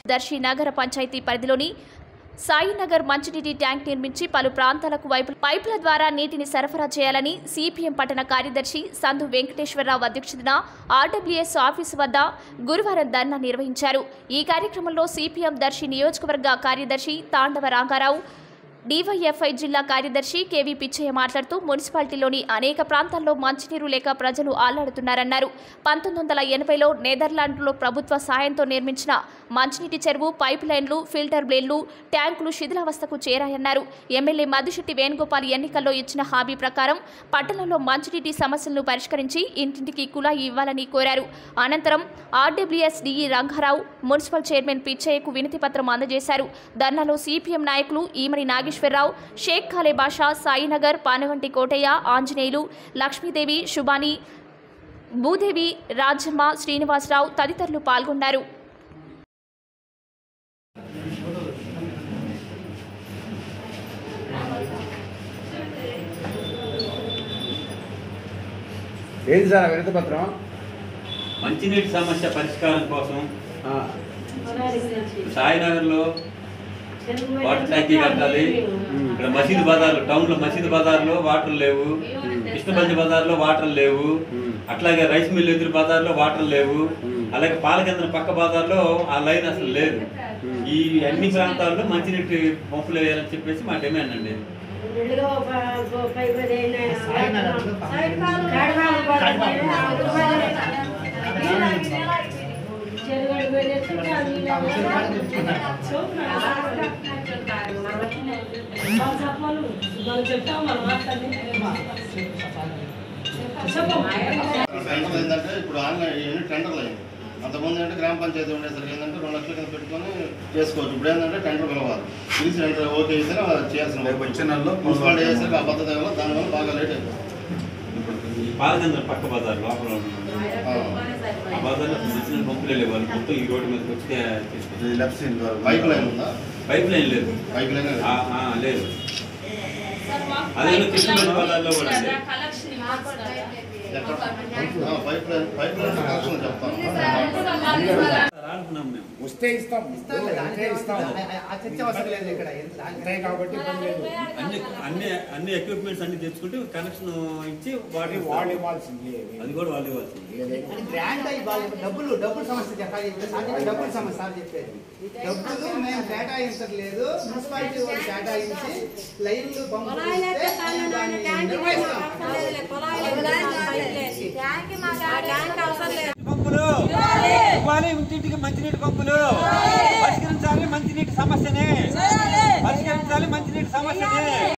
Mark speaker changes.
Speaker 1: దర్శి నగర పంచాయతీ పరిధిలోని సాయినగర్ మంచినీటి ట్యాంక్ నిర్మించి పలు ప్రాంతాలకు వైపు పైపుల ద్వారా నీటిని సరఫరా చేయాలని సిపిఎం పట్టణ కార్యదర్శి సంధు వెంకటేశ్వరరావు అధ్యక్షతన ఆర్డబ్ల్యూఎస్ ఆఫీసు వద్ద గురువారం ధర్నా నిర్వహించారు ఈ కార్యక్రమంలో సిపిఎం దర్శి నియోజకవర్గ కార్యదర్శి తాండవ రాంగారావు డివైఎఫ్ఐ జిల్లా కార్యదర్శి కేవీ పిచ్చయ్య మాట్లాడుతూ మున్సిపాలిటీలోని అనేక ప్రాంతాల్లో మంచినీరు లేక ప్రజలు ఆల్లాడుతున్నారన్నారు పంతొమ్మిది వందల ఎనభైలో నెదర్లాండ్లో ప్రభుత్వ సాయంతో నిర్మించిన మంచినీటి చెరువు పైప్ లైన్లు ఫిల్టర్ బ్లేడ్లు ట్యాంకులు శిథిలావస్థకు చేరాయన్నారు ఎమ్మెల్యే మధుశెట్టి వేణుగోపాల్ ఎన్నికల్లో ఇచ్చిన హామీ ప్రకారం పట్టణంలో మంచినీటి సమస్యలను పరిష్కరించి ఇంటింటికి కుళాయి ఇవ్వాలని కోరారు అనంతరం RWS DE Ranga Rao municipal chairman పిచ్చయ్యకు వినతి పత్రం అందజేశారు ధర్నాలో సిపిఎం నాయకులు ఈమని నాగేశ్వరరావు షేక్ ఖాలే బాషా సాయినగర్ పానవంటి కోటయ్య ఆంజనేయులు లక్ష్మీదేవి శుభాని భూదేవి రాజమ్మ శ్రీనివాసరావు తదితరులు పాల్గొన్నారు
Speaker 2: ఏంటి సార్ ఆ వినతి పత్రం
Speaker 3: మంచినీటి సమస్య పరిష్కారం కోసం
Speaker 2: ఆ,
Speaker 3: సాయినగర్లో వాటర్ ట్యాంకీ కట్టాలి ఇక్కడ మసీద్ బజార్ టౌన్ లో మసీద్ బజార్లో వాటర్ లేవు కృష్ణపల్లి బజార్లో వాటర్ లేవు అట్లాగే రైస్ మిల్ ఎదురు బజార్లో వాటర్ లేవు అలాగే పాలకేంద్రం పక్క బజార్లో ఆ లైన్ అసలు లేదు ఈ అన్ని ప్రాంతాల్లో మంచినీటి పంపులు వేయాలని చెప్పేసి మా డిమాండ్ అండి
Speaker 4: టెండర్లు ఏంటంటే ఇప్పుడు ఆన్లైన్ ఇవన్నీ టెండర్లు అయ్యింది అంతకుముందు ఏంటంటే గ్రామ పంచాయతీ ఉండేసరికి ఏంటంటే రెండు లక్షల కింద పెట్టుకొని చేసుకోవచ్చు ఇప్పుడు ఏంటంటే టెండర్ పిలవాలి పిలిచి టెండర్ ఓకే అయితే చేయాల్సిన
Speaker 2: రేపు వచ్చే నెలలో
Speaker 4: మున్సిపాలిటీ చేసరికి ఆ పద్ధతి వల్ల దానివల్ల బాగా లేట్ అయిపోయింది
Speaker 3: ఈ పాలకేంద్రం పక్క బజార్ లోపల ఉన్న
Speaker 4: ఆ,
Speaker 3: ఆ బజార్లో మంచినీటి పంపులే లేవు వాళ్ళు మొత్తం ఈ రోడ్డు మీదకి వచ్చి తీసుకొచ్చి
Speaker 2: లెఫ్ట్ సైడ్ ద్వారా
Speaker 4: పైప్ లైన్ ఉందా
Speaker 3: పైప్ లైన్ లేదు
Speaker 4: పైప్ లైన్
Speaker 3: ఆ, ఆ, లేదు అదే కృష్ణపల్లి బజార్లో కూడా అండి
Speaker 4: ఎక్కడ ఆ, pipeline pipeline connection చెప్తాను
Speaker 3: అంటున్నాం మేము
Speaker 2: వస్తే ఇస్తాం వస్తే ఇస్తాం ఉంటాయి కాబట్టి ఇబ్బంది లేదు
Speaker 3: అన్ని అన్ని అన్ని ఎక్విప్మెంట్స్ అన్ని తెచ్చుకుంటే కనెక్షన్ ఇచ్చి వాటి
Speaker 2: అది వాళ్ళు ఇవ్వాల్సింది
Speaker 3: అది కూడా వాళ్ళు ఇవ్వాల్సింది
Speaker 2: ఏదైనా
Speaker 5: గ్రాంట్ అయ్యి వాళ్ళు డబ్బులు డబ్బులు సమస్య చెప్పాలి సార్ డబ్బులు సమస్య సార్ చెప్పేది డబ్బులు మేము కేటాయించట్లేదు మున్సిపాలిటీ వాళ్ళు కేటాయించి లైన్లు పంపులు ఇస్తే మేము దాన్ని నిర్వహిస్తాం
Speaker 6: పంపులు ఇవ్వాలి ఇంటింటికి మంచినీటి పంపులు పరిష్కరించాలి మంచినీటి సమస్యని పరిష్కరించాలి మంచినీటి సమస్యని